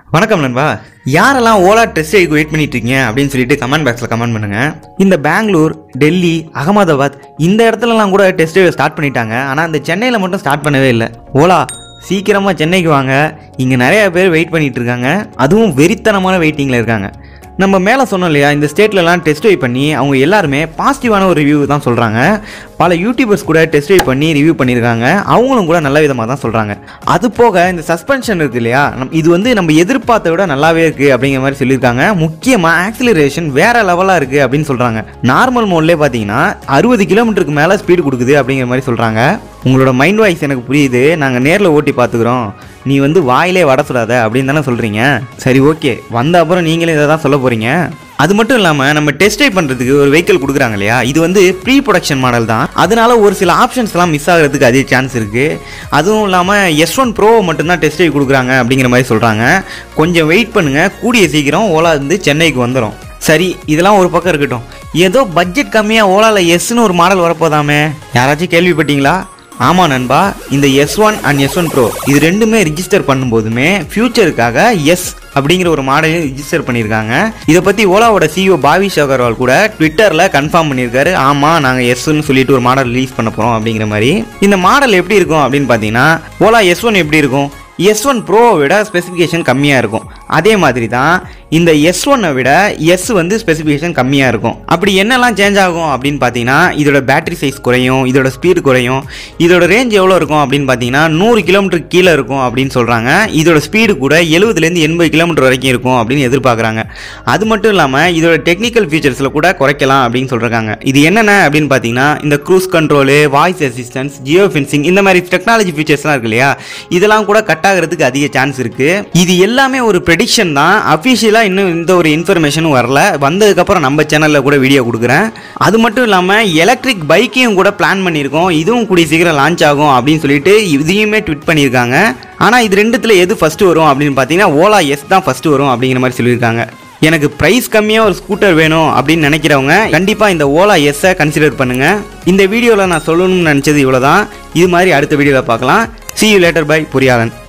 வணக்கம் நண்பா யாரெல்லாம் ஓலா டெஸ்ட் ரைடுக்கு வெயிட் பண்ணிட்டு இருக்கீங்க அப்படின்னு சொல்லிட்டு கமெண்ட் பாக்ஸில் கமெண்ட் பண்ணுங்க இந்த பெங்களூர் டெல்லி அகமதாபாத் இந்த இடத்துலலாம் கூட டெஸ்ட் ரைடு ஸ்டார்ட் பண்ணிட்டாங்க ஆனால் இந்த சென்னையில் மட்டும் ஸ்டார்ட் பண்ணவே இல்லை ஓலா சீக்கிரமாக சென்னைக்கு வாங்க இங்கே நிறைய பேர் வெயிட் பண்ணிட்டு இருக்காங்க அதுவும் வெறித்தனமான வெயிட்டிங்கில் இருக்காங்க நம்ம மேலே சொன்னோம் இல்லையா இந்த ஸ்டேட்லலாம் டெஸ்ட் ட்ரைவ் பண்ணி அவங்க எல்லாருமே பாசிட்டிவான ஒரு ரிவ்யூ தான் சொல்கிறாங்க பல யூடியூபர்ஸ் கூட டெஸ்ட் ட்ரைவ் பண்ணி ரிவ்யூ பண்ணியிருக்காங்க அவங்களும் கூட நல்ல விதமாக தான் சொல்கிறாங்க அது போக இந்த சஸ்பென்ஷன் இருக்கு இல்லையா நம் இது வந்து நம்ம எதிர்பார்த்த விட நல்லாவே இருக்குது அப்படிங்கிற மாதிரி சொல்லியிருக்காங்க முக்கியமாக ஆக்சிலரேஷன் வேற லெவலாக இருக்குது அப்படின்னு சொல்கிறாங்க நார்மல் மோட்லேயே பார்த்தீங்கன்னா அறுபது கிலோமீட்டருக்கு மேலே ஸ்பீடு கொடுக்குது அப்படிங்கிற மாதிரி சொல்கிறாங்க உங்களோட மைண்ட் வாய்ஸ் எனக்கு புரியுது நாங்கள் நேரில் ஓட்டி பார்த்துக்குறோம் நீ வந்து வாயிலே வட சுடாத அப்படின்னு தானே சொல்கிறீங்க சரி ஓகே வந்த அப்புறம் நீங்களே இதை தான் சொல்ல போகிறீங்க அது மட்டும் இல்லாமல் நம்ம டெஸ்ட் ட்ரைவ் பண்ணுறதுக்கு ஒரு வெஹிக்கிள் கொடுக்குறாங்க இல்லையா இது வந்து ப்ரீ ப்ரொடக்ஷன் மாடல் தான் அதனால ஒரு சில ஆப்ஷன்ஸ்லாம் மிஸ் ஆகிறதுக்கு அதிக சான்ஸ் இருக்குது அதுவும் இல்லாமல் எஸ் ஒன் ப்ரோ மட்டும்தான் டெஸ்ட் ட்ரைவ் கொடுக்குறாங்க அப்படிங்கிற மாதிரி சொல்கிறாங்க கொஞ்சம் வெயிட் பண்ணுங்கள் கூடிய சீக்கிரம் ஓலா வந்து சென்னைக்கு வந்துடும் சரி இதெல்லாம் ஒரு பக்கம் இருக்கட்டும் ஏதோ பட்ஜெட் கம்மியாக ஓலாவில் எஸ்ன்னு ஒரு மாடல் வரப்போதாமே யாராச்சும் கேள்விப்பட்டீங்களா ஆமாம் நண்பா இந்த S one and S one pro இது ரெண்டுமே ரிஜிஸ்டர் பண்ணும்போதுமே ஃபியூச்சருக்காக எஸ் அப்படிங்கிற ஒரு மாடலையும் ரிஜிஸ்டர் பண்ணியிருக்காங்க இதை பற்றி ஓலாவோட சிஇஓ பாவிஷ் அகர்வால் கூட ட்விட்டரில் கன்ஃபார்ம் பண்ணியிருக்காரு ஆமாம் நாங்கள் எஸ்ன்னு சொல்லிட்டு ஒரு மாடல் ரிலீஸ் பண்ண போகிறோம் அப்படிங்கிற மாதிரி இந்த மாடல் எப்படி இருக்கும் அப்படின்னு பார்த்தீங்கன்னா ஓலா எஸ் ஒன் எப்படி இருக்கும் எஸ் ஒன் ப்ரோவை விட ஸ்பெசிஃபிகேஷன் கம்மியாக இருக்கும் அதே மாதிரி தான் இந்த எஸ் ஒன்னை விட எஸ் வந்து ஸ்பெசிஃபிகேஷன் கம்மியாக இருக்கும் அப்படி என்னெல்லாம் சேஞ்ச் ஆகும் அப்படின்னு பார்த்தீங்கன்னா இதோட பேட்டரி சைஸ் குறையும் இதோட ஸ்பீடு குறையும் இதோட ரேஞ்ச் எவ்வளோ இருக்கும் அப்படின்னு பார்த்தீங்கன்னா நூறு கிலோமீட்டர் கீழே இருக்கும் அப்படின்னு சொல்கிறாங்க இதோட ஸ்பீடு கூட எழுபதுலேருந்து எண்பது கிலோமீட்டர் வரைக்கும் இருக்கும் அப்படின்னு எதிர்பார்க்குறாங்க அது மட்டும் இல்லாமல் இதோட டெக்னிக்கல் ஃபீச்சர்ஸில் கூட குறைக்கலாம் அப்படின்னு சொல்கிறாங்க இது என்னென்ன அப்படின்னு பார்த்தீங்கன்னா இந்த cruise control voice assistance geofencing இந்த மாதிரி டெக்னாலஜி ஃபீச்சர்ஸ்லாம் இருக்கு இல்லையா இதெல்லாம் கூட கட் ஆகிறதுக்கு அதிக சான்ஸ் இருக்கு இது எல்லாமே ஒரு ப்ரெடிக்ஷன் தான் அஃபிஷியலாக இன்னும் எந்த ஒரு இன்ஃபர்மேஷனும் வரல வந்ததுக்கப்புறம் நம்ம சேனலில் கூட வீடியோ கொடுக்குறேன் அது மட்டும் இல்லாமல் எலக்ட்ரிக் பைக்கையும் கூட பிளான் பண்ணியிருக்கோம் இதுவும் கூடிய சீக்கிரம் லான்ச் ஆகும் அப்படின்னு சொல்லிட்டு இதையுமே ட்விட் பண்ணியிருக்காங்க ஆனால் இது ரெண்டுத்தில் எது ஃபஸ்ட்டு வரும் அப்படின்னு பார்த்தீங்கன்னா ஓலா எஸ் தான் ஃபஸ்ட்டு வரும் அப்படிங்கிற மாதிரி சொல்லியிருக்காங்க எனக்கு ப்ரைஸ் கம்மியாக ஒரு ஸ்கூட்டர் வேணும் அப்படின்னு நினைக்கிறவங்க கண்டிப்பாக இந்த ஓலா எஸ்ஸை கன்சிடர் பண்ணுங்கள் இந்த வீடியோவில் நான் சொல்லணும்னு நினச்சது இவ்வளோ தான் இது மாதிரி அடுத்த வீடியோவில் பார்க்கலாம் see you later பை பொரியாளன்